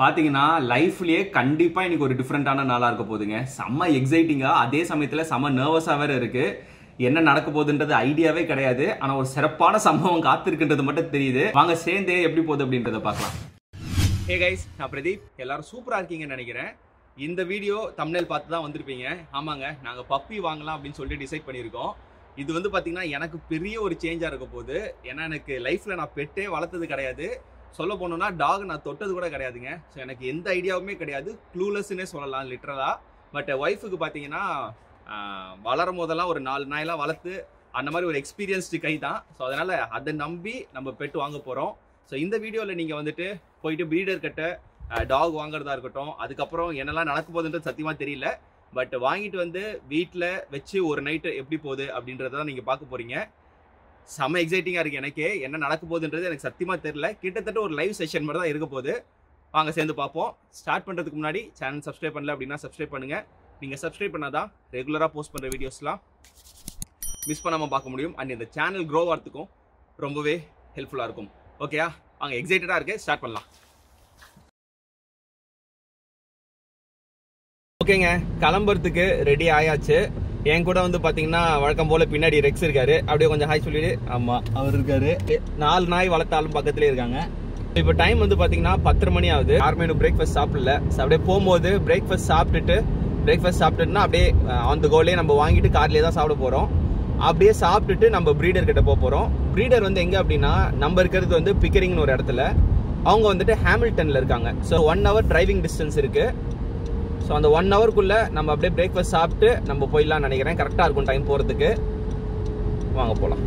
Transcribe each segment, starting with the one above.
பாத்தீங்கன்னா லைஃப்லயே கண்டிப்பா இன்னைக்கு ஒரு டிஃப்ரெண்டான நாளா இருக்க போகுதுங்க செம்ம எக்ஸைட்டிங்கா அதே சமயத்துல செம்ம நர்வஸா வேற இருக்கு என்ன நடக்க போகுதுன்றது ஐடியாவே கிடையாது ஆனா ஒரு சிறப்பான சம்பவம் காத்திருக்குன்றது மட்டும் தெரியுது வாங்க சேர்ந்தே எப்படி போகுது அப்படின்றத பார்க்கலாம் ஹே கைஸ் நான் பிரதீப் எல்லாரும் சூப்பரா இருக்கீங்கன்னு நினைக்கிறேன் இந்த வீடியோ தம்னேல் பார்த்து தான் வந்திருப்பீங்க ஆமாங்க நாங்க பப்பி வாங்கலாம் அப்படின்னு சொல்லிட்டு டிசைட் பண்ணியிருக்கோம் இது வந்து பாத்தீங்கன்னா எனக்கு பெரிய ஒரு சேஞ்சா இருக்க போகுது ஏன்னா எனக்கு லைஃப்ல நான் பெட்டே வளர்த்தது கிடையாது சொல்ல போனோம்னா டாக் நான் தொட்டது கூட கிடையாதுங்க ஸோ எனக்கு எந்த ஐடியாவுமே கிடையாது க்ளூலெஸ்னே சொல்லலாம் லிட்டரலா பட் ஒய்ஃபுக்கு பார்த்தீங்கன்னா ஆஹ், வளரும் போதெல்லாம் ஒரு நாலு நாயெல்லாம் வளர்த்து அந்த மாதிரி ஒரு எக்ஸ்பீரியன்ஸ்டு கை தான் ஸோ அதனால அதை நம்பி நம்ம பெட் வாங்க போகிறோம் ஸோ இந்த வீடியோவில் நீங்கள் வந்துட்டு போயிட்டு ப்ரீடர் கிட்ட டாக் வாங்குறதா இருக்கட்டும் அதுக்கப்புறம் என்னெல்லாம் நடக்க போகுதுன்றது சத்தியமாக தெரியல பட் வாங்கிட்டு வந்து வீட்டில் வச்சு ஒரு நைட்டு எப்படி போகுது அப்படின்றத தான் நீங்கள் பார்க்க போகிறீங்க செம்ம எக்ஸைட்டிங்காக இருக்குது எனக்கே என்ன நடக்க போகுதுன்றது எனக்கு சத்தியமாக தெரியல கிட்டத்தட்ட ஒரு லைவ் செஷன் மாதிரி தான் இருக்க போகுது வாங்க சேர்ந்து பார்ப்போம் ஸ்டார்ட் பண்ணுறதுக்கு முன்னாடி சேனல் சப்ஸ்கிரைப் பண்ணல அப்படின்னா சப்ஸ்கிரைப் பண்ணுங்கள் நீங்கள் சப்ஸ்கிரைப் பண்ணாதான் ரெகுலராக போஸ்ட் பண்ணுற வீடியோஸ்லாம் மிஸ் பண்ணாமல் பார்க்க முடியும் அண்ட் இந்த சேனல் க்ரோ ஆகிறதுக்கும் ரொம்பவே ஹெல்ப்ஃபுல்லாக இருக்கும் ஓகேயா வாங்க எக்ஸைட்டடாக இருக்கு ஸ்டார்ட் பண்ணலாம் ஓகேங்க கிளம்புறதுக்கு ரெடி ஆயாச்சு என் கூட வந்து பாத்தீங்கன்னா வழக்கம் போல பின்னாடி ரெக்ஸ் இருக்காரு அப்படியே கொஞ்சம் ஹாய் சொல்லிடு ஆமா அவர் இருக்காரு எ, நாலு நாய் வளர்த்தாலும் பக்கத்துலயே இருக்காங்க இப்போ டைம் வந்து பாத்தீங்கன்னா பத்தரை மணி ஆகுது யாருமே இன்னும் பிரேக்ஃபாஸ்ட் சாப்பிடல So, அப்படியே போகும்போது பிரேக்ஃபாஸ்ட் சாப்பிட்டுட்டு பிரேக்ஃபாஸ்ட் சாப்பிட்டுட்டுனா அப்படியே ஆன் த கோலே நம்ம வாங்கிட்டு கார்லயே தான் சாப்பிட போறோம் அப்படியே சாப்பிட்டுட்டு நம்ம ப்ரீடர் கிட்ட போக போறோம் ப்ரீடர் வந்து எங்க அப்படின்னா நம்ம இருக்கிறது வந்து பிக்கரிங்னு ஒரு இடத்துல அவங்க வந்துட்டு ஹாமில்டன்ல இருக்காங்க so one hour driving distance இருக்கு ஸோ அந்த ஒன் ஹவருக்குள்ள நம்ம அப்படியே பிரேக்ஃபாஸ்ட் சாப்பிட்டு நம்ம போயிடலாம்னு நினைக்கிறேன் கரெக்டாக இருக்கும் டைம் போகிறதுக்கு வாங்க போகலாம்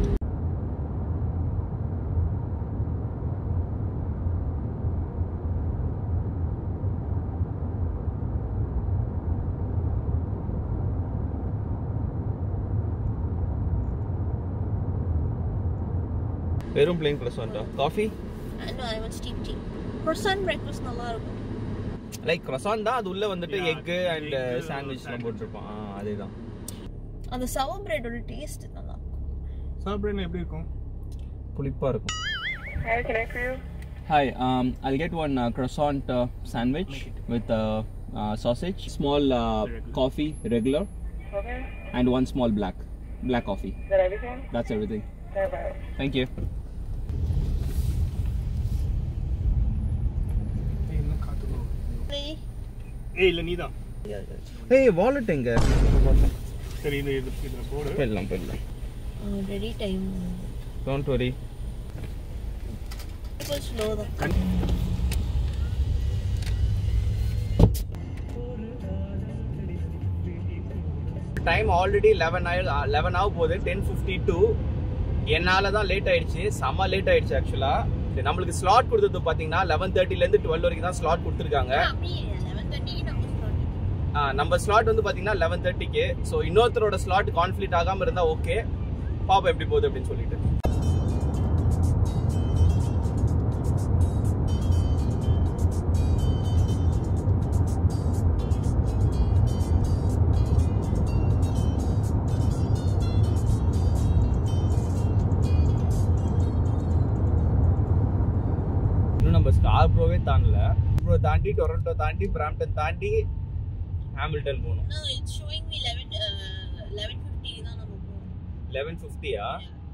வெறும் plain croissant coffee Uh, no, I want steamed tea. Croissant breakfast நல்லா இருக்கும் லைக் croissant தான் அது உள்ள வந்துட்டு எக்கு அண்ட் சாண்ட்விச்லாம் போட்டிருப்பான் ஆ, அதேதான் அந்த சவர் பிரெட்டோட டேஸ்ட் நல்லா இருக்கும் சாப்பிட்றேன்னு எப்படி இருக்கும் புளிப்பா இருக்கும் Hi, can I for you? Hi, um, I'll get one uh, croissant uh, sandwich with uh, uh, sausage, small uh, coffee, regular, Okay. and one small black, black coffee. Is that everything? That's everything. Bye bye. Thank you. இன்னும் காத்துக்கோ Hey, ஏய் இல்லை நீ தான் Hey, wallet எங்க சரி இது இது இதில் போடு போயிடலாம் போயிடலாம் uh, ready time don't worry super slow தான் டைம் ஆல்ரெடி லெவன் ஆயி லெவன் ஆக போகுது டென் ஃபிஃப்டி டூ என்னால தான் லேட் ஆயிடுச்சு செம்ம லேட் ஆயிடுச்சு ஆக்சுவலா நம்மளுக்கு ஸ்லாட் கொடுத்தது பாத்தீங்கன்னா லெவன் தேர்ட்டிலேருந்து டுவெல் வரைக்கும் தான் ஸ்லாட் கொடுத்துருக்காங்க அப்படியே 11:30 க்கு நம்ம start ஆ, நம்ம ஸ்லாட் வந்து பாத்தீங்கன்னா லெவன் தேர்ட்டிக்கு ஸோ இன்னொருத்தரோட ஸ்லாட் கான்ஃபிளிக் ஆகாம இருந்தா ஓகே பாப்போம் எப்படி போகுது அப்படின்னு சொல்லிட்டு இன்னும் நம்ம ஸ்டார் ப்ரோவே தாண்டல ப்ரோ தாண்டி டொரண்டோ தாண்டி பிராம்டன் தாண்டி ஹாமில்டன் போகணும் No, it's showing me 11 uh, 11:50 தான் நம்ம போறோம் லெவன் ஃபிஃப்டியா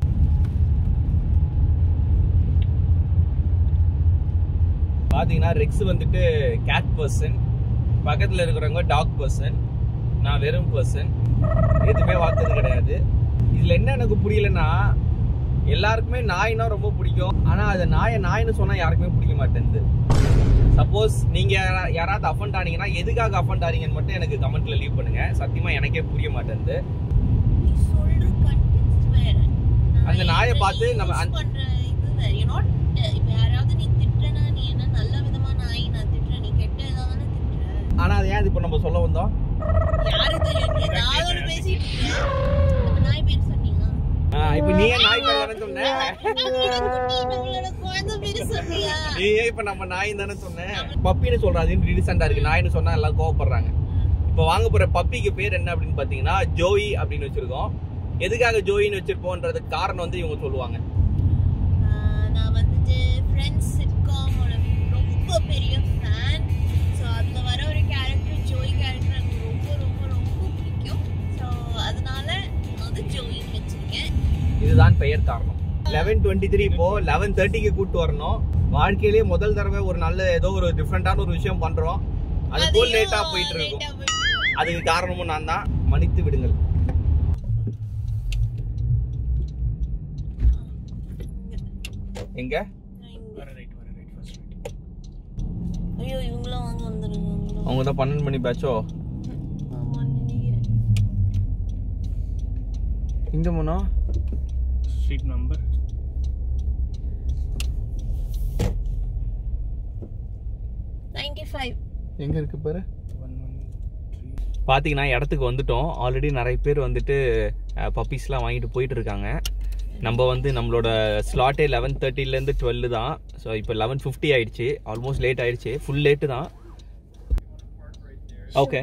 பாத்தீங்கன்னா ரெக்ஸ் வந்துட்டு கேட் பர்சன் பக்கத்துல இருக்கிறவங்க டாக் பர்சன் நான் வெறும் பர்சன் எதுவுமே பார்த்தது கிடையாது இதுல என்ன எனக்கு புரியலன்னா எல்லாருக்குமே நாய்னா ரொம்ப பிடிக்கும் ஆனா அது நாயை நாய்னு சொன்னா யாருக்குமே பிடிக்க மாட்டேங்குது சப்போஸ் நீங்க யாரா- யாராவது அஃபண்ட் ஆனீங்கன்னா எதுக்காக அஃபண்ட் ஆனீங்கன்னு மட்டும் எனக்கு கமெண்ட்ல லீவ் பண்ணுங்க சத்தியமா எனக்கே புரிய மாட்டேங்குது நீ சொல்ற contents வேற நான் அந்த நாயை இதை பார்த்து நம்ம use அந்த- பண்ற இது வேற you're not இப்ப யாராவது நீ திட்டுறனா நீ என்ன நல்ல விதமா நாய் நான் திட்டுறேன் நீ கெட்ட தானே திட்டுற ஆனா அது ஏன் இப்போ நம்ம சொல்ல வந்தோம் யாரு தெரியும் நீ ஏதாவது ஒண்ணு பேசிட்டு இருக்க நம்ம நாய் பேர் சொன்னீங்க ஆஹ் இப்ப நீ ஏன் நாய் பேர் தானே சொன்ன நம்மளோட குட்டி நம்மளோட குழந்தை பேர் சொன்னியா நீ ஏன் இப்ப நம்ம நாய் தானே சொன்ன பப்பின்னு சொல்றாது ரீசெண்டா இருக்கு நாய்னு சொன்னா எல்லாம் கோவப்படுறாங்க இப்ப வாங்க போற பப்பிக்கு பேர் என்ன அப்படின்னு பாத்தீங்கன்னா ஜோயி அப்படின்னு வச்சிருக்கோம் எதுக்காக ஜோயின்னு வச்சிருப்போன்றதுக்கு காரணம் வந்து இவங்க சொல்லுவாங்க ஆஹ் நான் வந்துட்டு ஃப்ரெண்ட்ஸ் சிட்காமோட ரொம்ப பெரிய ஃபேன் பெயர் காரணம் லெவன் டுவெண்ட்டி த்ரீ இப்போ லெவன் தேர்ட்டிக்கு கூட்டு வரணும் வாழ்க்கையிலேயே முதல் தடவை ஒரு நல்ல ஏதோ ஒரு டிஃப்ரெண்டான ஒரு விஷயம் பண்றோம் அது போல் லேட்டா போயிட்டு இருக்கும் லேட்டா போயிட்டு அதுக்கு காரணமும் நான் தான் மன்னித்து விடுங்கள் எங்க வர ரைட் வர ரைட் ஃபர்ஸ்ட் ரைட் ஐயோ இவங்களாம் வாங்க வந்துருங்க அவங்க தான் பன்னெண்டு மணி பேட்சோ ஆமா நினைக்கிறேன் எங்க போனா ஸ்ட்ரீட் நம்பர் நைன்டி ஃபைவ் எங்க இருக்கு பாரு ஒன் ஒன் த்ரீ பார்த்தீங்கன்னா இடத்துக்கு வந்துட்டோம் ஆல்ரெடி நிறைய பேர் வந்துட்டு பப்பீஸ்லாம் வாங்கிட்டு போயிட்டு இருக்காங்க நம்ம வந்து நம்மளோட ஸ்லாட்டே லெவன் தேர்ட்டிலேருந்து டுவெல் தான் ஸோ இப்போ லெவன் ஃபிஃப்டி ஆயிடுச்சு ஆல்மோஸ்ட் லேட் ஆயிடுச்சு ஃபுல் லேட்டு தான் okay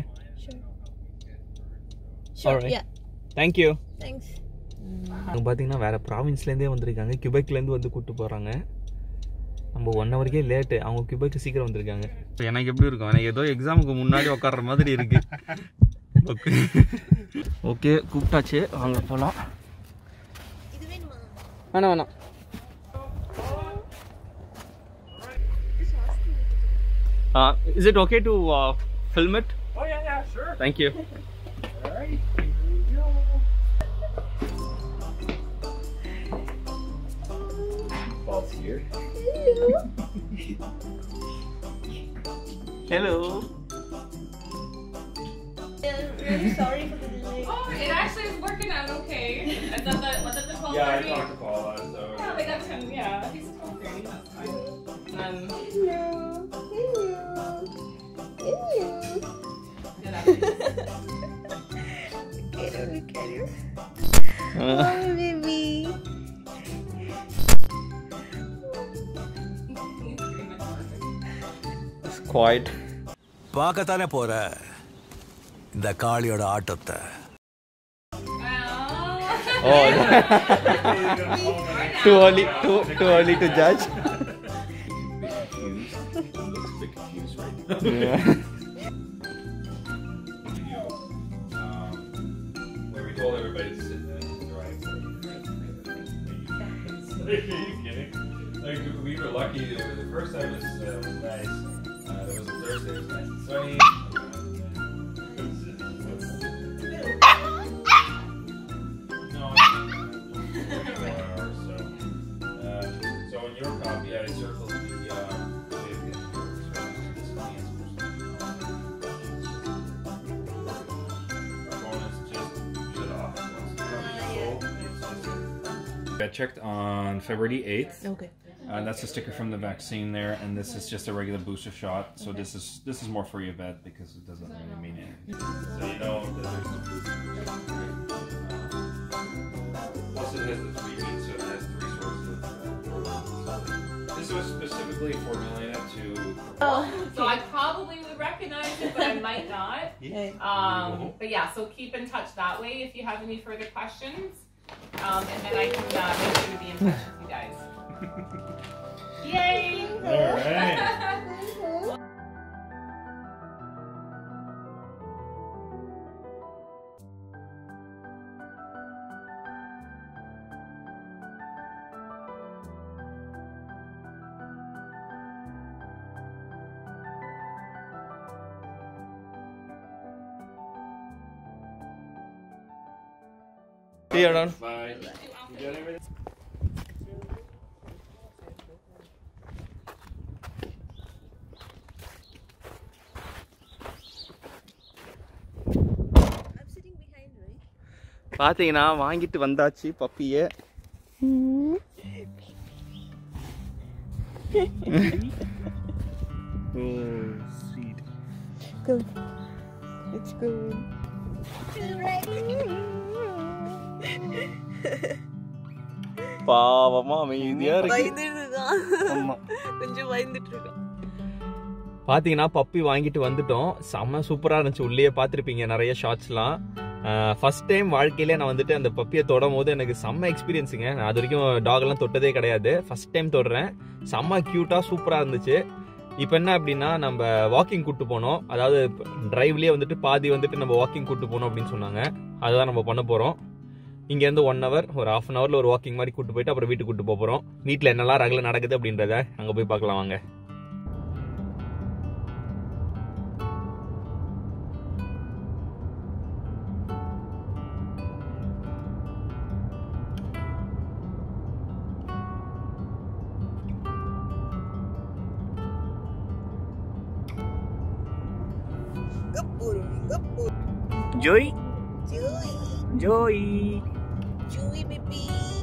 Alright. Yeah thank you thanks அவங்க பார்த்தீங்கன்னா வேற ப்ராவின்ஸ்லேருந்தே வந்திருக்காங்க கியூபெக்லேருந்து வந்து கூப்பிட்டு போகிறாங்க நம்ம ஒன் ஹவருக்கே லேட்டு அவங்க கியூபெக் சீக்கிரம் வந்திருக்காங்க எனக்கு எப்படி இருக்கும் எனக்கு ஏதோ எக்ஸாமுக்கு முன்னாடி உட்கார்ற மாதிரி இருக்கு ஓகே ஓகே கூப்பிட்டாச்சு வாங்க போகலாம் இது வேணுமா வேணாம் வேணாம் Uh, is it okay to uh, film it? Oh yeah, yeah, sure. Thank you. All right. Here we go. Ball's here. Hello. really sorry for the delay Oh, it actually is working out okay. Is that the, was it the 12 Yeah, I talked to Paula, so. Yeah, they got 10, yeah, he's 12 30, that's fine. And then, hello hello yeah, that makes okay don't look at you Uh, oh baby he's pretty much perfect. it's quiet. பார்க்கத்தானே போற இந்த காளியோட ஆட்டத்தை Oh. Oh, too early, too, too early to judge. Yeah. where we told everybody to sit in the driveway. Are you kidding? Like we were lucky. It was, the first time was, uh, was nice. Uh, it was a Thursday. It was nice and sunny. No, four hours. So, uh, so in your copy, I circled the. Uh, this is the I checked on February 8th. okay Uh, that's a sticker from the vaccine there, and this is just a regular booster shot. So this is this is more for your vet because it doesn't really mean anything. So you know that there's no booster. Plus it has the three meats, so it has three sources of uh, protein. So this was specifically formulated to. So I probably would recognize it, but I might not. Okay. Um, but yeah, so keep in touch that way if you have any further questions. Um, and then I can uh, make sure to be in touch with you guys. Yay! All right. See you around. Bye. You got everything? I'm sitting behind right பார்த்தீங்கன்னா வாங்கிட்டு வந்தாச்சு பப்பியை Sweet. go let's go பாவமா அமைதியா இருக்கு பயந்துட்டு இருக்கான் ஆமா கொஞ்சம் பயந்துட்டு இருக்கான் பார்த்தீங்கன்னா பப்பி வாங்கிட்டு வந்துட்டோம் செம்ம சூப்பராக இருந்துச்சு உள்ளே பார்த்துருப்பீங்க நிறைய ஷார்ட்ஸ்லாம் ஃபர்ஸ்ட் டைம் வாழ்க்கையிலே நான் வந்துட்டு அந்த பப்பியை தொடும் போது எனக்கு செம்ம எக்ஸ்பீரியன்ஸுங்க நான் அது வரைக்கும் டாக்லாம் தொட்டதே கிடையாது ஃபர்ஸ்ட் டைம் தொடுறேன் செம்ம க்யூட்டாக சூப்பராக இருந்துச்சு இப்போ என்ன அப்படின்னா நம்ம வாக்கிங் கூட்டு போனோம் அதாவது டிரைவ்லேயே வந்துட்டு பாதி வந்துட்டு நம்ம வாக்கிங் கூட்டு போனோம் அப்படின்னு சொன்னாங்க அதுதான் நம்ம பண்ண போகிறோம் இங்கேருந்து ஒன் ஹவர் ஒரு ஹாஃப் அன் ஹவரில் ஒரு வாக்கிங் மாதிரி கூட்டு போயிட்டு அப்புறம் வீட்டுக்கு கூட்டு போக போகிறோம் வீட்டில் என்னெல்லாம் ரகல நடக்குது அப்படின்றத அங்கே போய் பார்க்கலாம் வாங்க Joy? Joey, Joy! Joey baby.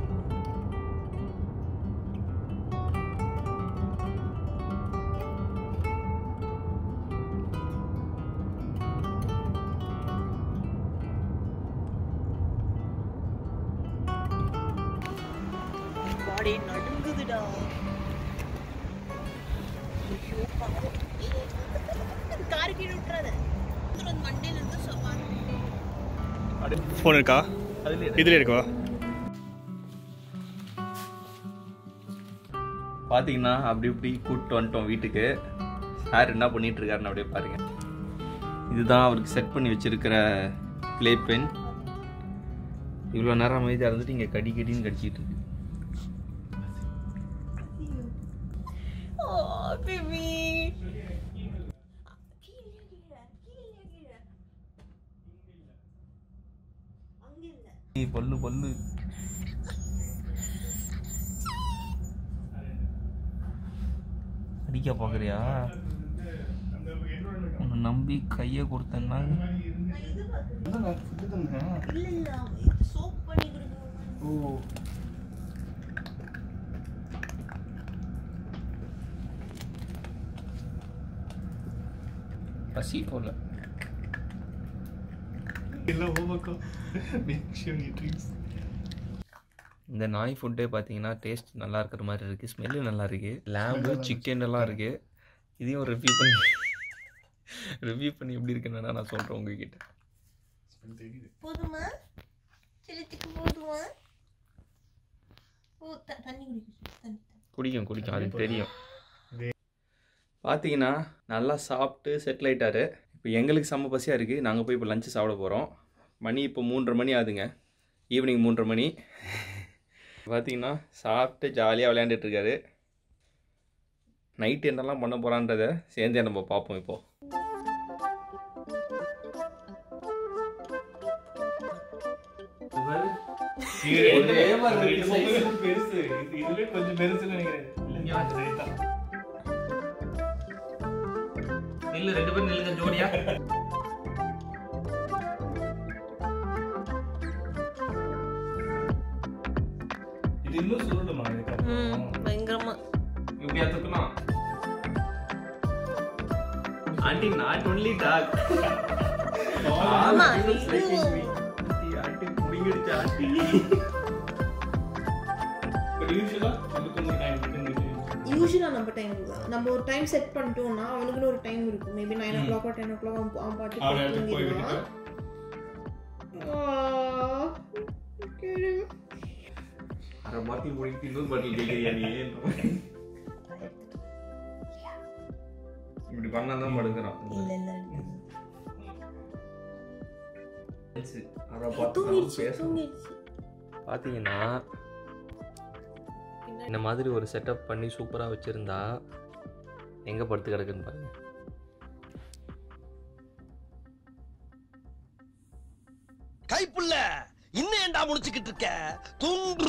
பாடி நடுங்குதுடா ஐயோ பாவம் கார் கீழே விட்டுறாத மண்டையில இருந்து சோப்பா ஃபோன் இருக்கா இதுல இருக்கா பார்த்தீங்கன்னா அப்படி இப்படி கூப்பிட்டு வந்துட்டோம் வீட்டுக்கு சார் என்ன பண்ணிட்டு இருக்காருன்னு அப்படியே பாருங்க இதுதான் அவருக்கு செட் பண்ணி வச்சிருக்கிற ப்ளே பென் இவ்வளோ நேரம் அமைதியாக இருந்துட்டு இங்கே கடி கடின்னு கடிச்சிட்டு இருக்கு Oh, baby. ஏய், பல்லு பல்லு அடிக்க பார்க்குறியா உன்னை நம்பி கையை கொடுத்தேன்னா இல்ல இல்ல சோப் பண்ணி கொடுக்கணும் பசி போல இந்த நாய் ஃபுட்டே பார்த்தீங்கன்னா டேஸ்ட் நல்லா இருக்கிற மாதிரி இருக்குது ஸ்மெல்லு நல்லா இருக்குது லேம்பு சிக்கன் எல்லாம் இருக்குது இதையும் ரிவ்யூ பண்ணி ரிவ்யூ பண்ணி எப்படி இருக்குன்னு நான் சொல்கிறேன் உங்ககிட்ட போதுமா செலுத்துக்கு போதுமா ஓ த- தண்ணி குடிக்க தண்ணி குடிக்கும் குடிக்கும் அது தெரியும் பார்த்தீங்கன்னா நல்லா சாப்பிட்டு செட்டில் ஆயிட்டாரு இப்போ எங்களுக்கு செம்ம பசியாக இருக்குது நாங்கள் போய் இப்போ லஞ்சு சாப்பிட போகிறோம் மணி இப்போ மூன்றரை மணி ஆகுதுங்க ஈவினிங் மூன்றரை மணி பார்த்தீங்கன்னா சாப்பிட்டு ஜாலியாக விளையாண்டுட்டு இருக்காரு நைட்டு என்னெல்லாம் பண்ண போகிறான்றத சேர்ந்தே நம்ம பார்ப்போம் இப்போ பெருசு இதுவே கொஞ்சம் பெருசுன்னு நினைக்கிறேன் நில்லு ரெண்டு பேரும் நில்லுங்க ஜோடியா இது இன்னும் சுருளுமா ம் பயங்கரமா இப்படியா தூக்கணும் ஆண்டி நாட் ஒன்லி டாக் ஆமா, ஆண்டி இது- ஆண்டி முடிங்கிடுச்சு ஆண்டி யூஸ்வலா நமக்கு கொஞ்சம் டைம் யூஸ்வலாக நம்ம டைம் தான் நம்ம ஒரு டைம் செட் பண்ணிட்டோம்னா அவனுக்குன்னு ஒரு டைம் இருக்கும் maybe nine o'clock ten o'clock அவன் அவனை பாட்டு எடுத்து போய் தூங்கிடுவான் விட்டுட்டு ஆ, okay. அரை பாட்டில் முடிக்கிட்டு இன்னொரு பாட்டில் கேட்குறியா நீ இப்படி பண்ணா தான் படுக்கிறான் இல்ல இல்ல அரை பாட்டில் தூங்கிடுச்சு பேச தூங்கிடுச்சு பார்த்தீங்கன்னா இந்த மாதிரி ஒரு செட்டப் பண்ணி சூப்பராக வச்சுருந்தா எங்கே படுத்து கிடக்குன்னு பாருங்க கைப்புள்ள இன்னும் ஏன்டா முடிச்சுக்கிட்டு இருக்க தூங்கு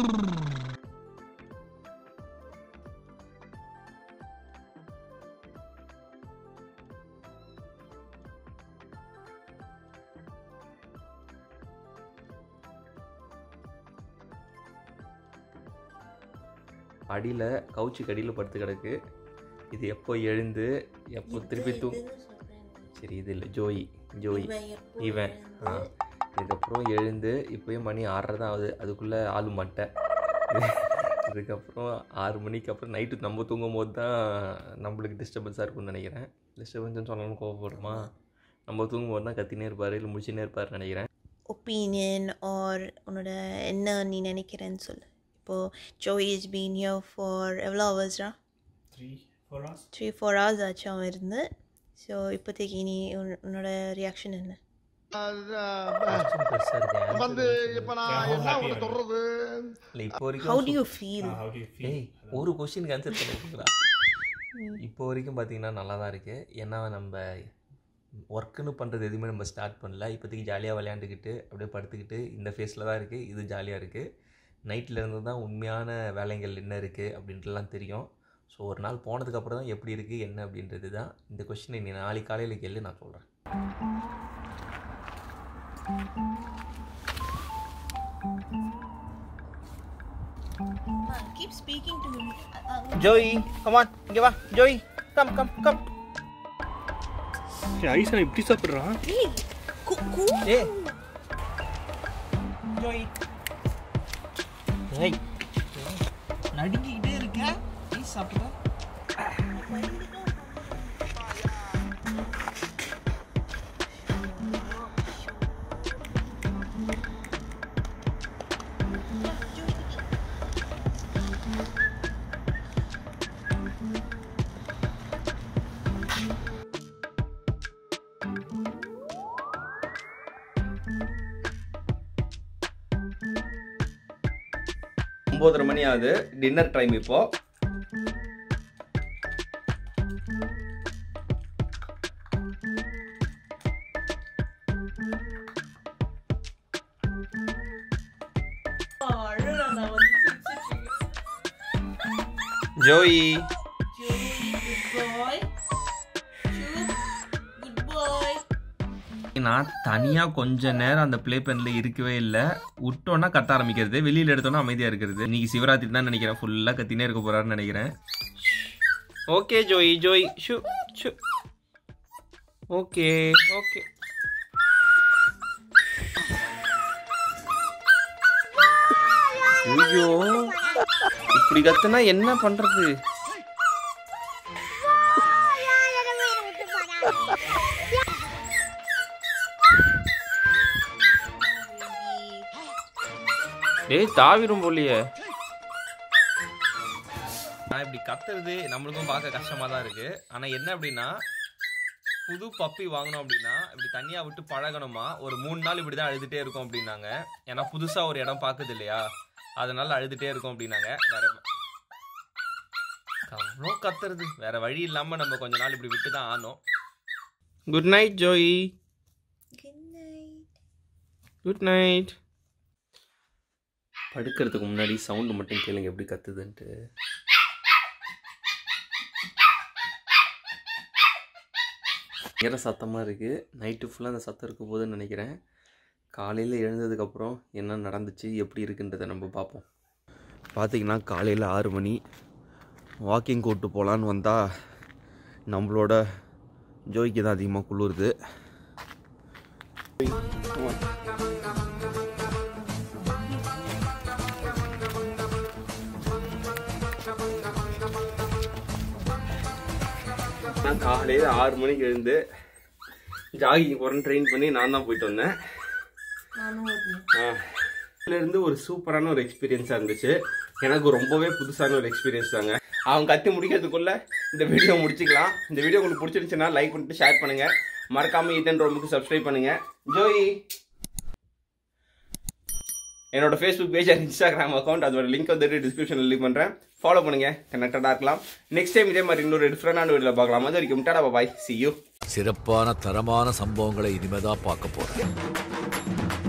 அடியில் கவுச்சுக்கு அடியில் படுத்து கிடக்கு இது எப்போ எழுந்து எப்போ திருப்பி தூ சரி இது இல்லை ஜோயி ஜோயி இவன் ஆ இதுக்கப்புறம் எழுந்து இப்போயே மணி ஆறரை தான் ஆகுது அதுக்குள்ளே ஆளு மட்டை இதுக்கப்புறம் ஆறு மணிக்கு அப்புறம் நைட்டு நம்ம தூங்கும் போது தான் நம்மளுக்கு டிஸ்டர்பன்ஸாக இருக்கும்னு நினைக்கிறேன் டிஸ்டர்பன்ஸ்னு சொன்னாலும் கோவப்படுமா நம்ம தூங்கும் போது தான் கத்தினே இருப்பார் இல்லை முடிச்சுனே இருப்பார்னு நினைக்கிறேன் ஒப்பீனியன் ஆர் உன்னோட என்ன நீ நினைக்கிறேன்னு சொல்லு இப்போது Joey is been here for எவ்வளோ ஹவர்ஸ்ரா three four hours three four hours ஆச்சு அவன் இருந்து ஸோ இப்போதைக்கு நீ உன்- உன்னோட ரியாக்ஷன் என்ன பெருசா இருக்கு வந்து இப்ப நான் என்ன உனக்கு சொல்றது இல்ல இப்போ How வரைக்கும் do you feel? How do you feel? ஏய் ஒரு கொஸ்டினுக்கு ஆன்சர் பண்ணிருக்கா இப்போ வரைக்கும் பார்த்தீங்கன்னா நல்லா தான் இருக்குது ஏன்னா நம்ம ஒர்க்குன்னு பண்ணுறது எதுவுமே நம்ம ஸ்டார்ட் பண்ணல இப்போதைக்கு ஜாலியாக விளையாண்டுக்கிட்டு அப்படியே படுத்துக்கிட்டு இந்த ஃபேஸில் தான் இருக்குது இது ஜாலியாக இருக்குது நைட்டில் இருந்து தான் உண்மையான வேலைகள் என்ன இருக்குது அப்படின்ட்டுலாம் தெரியும் ஸோ ஒரு நாள் போனதுக்கப்புறம் தான் எப்படி இருக்குது என்ன அப்படின்றது தான் இந்த கொஸ்டினை நீ நாளைக்கு காலையில் கேளு நான் சொல்கிறேன் Keep speaking to him. Uh, Joey come on இங்கே வா ஜோய் கம் கம் கம் ஐசன் இப்படி சாப்பிட்றான் Hey, cool, cool. ஏ ஜோய் ஏய் நடுங்கிக்கிட்டே இருக்க நீ சாப்பிட ஒம்பதரை மணி ஆகுது டின்னர் டைம் இப்போ Joey Good boy. Shoot. Good boy. நான் தனியாக கொஞ்ச நேரம் அந்த ப்ளே பெனில் இருக்கவே இல்லை விட்டோன்னா கத்த ஆரம்பிக்கிறது வெளியில் எடுத்தோன்னா அமைதியாக இருக்கிறது இன்னைக்கு சிவராத்திரி தான் நினைக்கிறேன் ஃபுல்லாக கத்தினே இருக்க போறாருன்னு நினைக்கிறேன் okay Joey Joey shoo shoo okay okay ஐயோ இப்படி கத்துனா என்ன பண்றது டேய் தாவிரும் போலியே நான் இப்படி கத்துறது நம்மளுக்கும் பார்க்க கஷ்டமா தான் இருக்கு ஆனா என்ன அப்படின்னா புது பப்பி வாங்கணும் அப்படின்னா இப்படி தனியா விட்டு பழகணுமா ஒரு மூணு நாள் இப்படி தான் அழுதுட்டே இருக்கும் அப்படின்னாங்க ஏன்னா புதுசா ஒரு இடம் பார்க்குது இல்லையா அதனால அழுதுட்டே இருக்கும் அப்படின்னாங்க வேற அவ்வளோ கத்துறது வேற வழி இல்லாம நம்ம கொஞ்ச நாள் இப்படி விட்டு தான் ஆனோம் good night Joey Good night. Good night படுக்கிறதுக்கு முன்னாடி சவுண்டு மட்டும் கேளுங்க எப்படி கத்துதுன்ட்டு நேர சத்தமாக இருக்குது நைட்டு ஃபுல்லாக அந்த சத்தம் இருக்க போதுன்னு நினைக்கிறேன் காலையில் எழுந்ததுக்கப்புறம் என்ன நடந்துச்சு எப்படி இருக்குன்றதை நம்ம பார்ப்போம் பார்த்தீங்கன்னா காலையில் ஆறு மணி வாக்கிங் கூப்பிட்டு போகலான்னு வந்தால் நம்மளோட ஜோய்க்கு தான் அதிகமாக குளிருது நான் காலையில் ஆறு மணிக்கு எழுந்து ஜாகிங் போகிறேன்னு ட்ரெயின் பண்ணி நான் தான் போயிட்டு வந்தேன் ஆ. இதுல இருந்து ஒரு சூப்பரான ஒரு எக்ஸ்பீரியன்ஸாக இருந்துச்சு எனக்கு ரொம்பவே புதுசான ஒரு எக்ஸ்பீரியன்ஸ் தாங்க அவங்க கத்தி முடிக்கிறதுக்குள்ள இந்த வீடியோ முடிச்சுக்கலாம் இந்த வீடியோ உங்களுக்கு பிடிச்சிருந்துச்சுன்னா லைக் பண்ணிட்டு ஷேர் பண்ணுங்க மறக்காம இதன் ரொம்பக்கு சப்ஸ்கிரைப் பண்ணுங்க ஜோயி என்னோட Facebook page and Instagram account அதோட லிங்க் வந்துட்டு டிஸ்கிரிப்ஷனில் லீவ் பண்ணுறேன் ஃபாலோ பண்ணுங்க கனெக்டடாக இருக்கலாம் நெக்ஸ்ட் டைம் இதே மாதிரி இன்னொரு டிஃப்ரெண்டான வீடியோவில் பார்க்கலாம் அது வரைக்கும் டாடா பாய் சி யூ சிறப்பான தரமான சம்பவங்களை இனிமேதான் பார்க்க போறேன்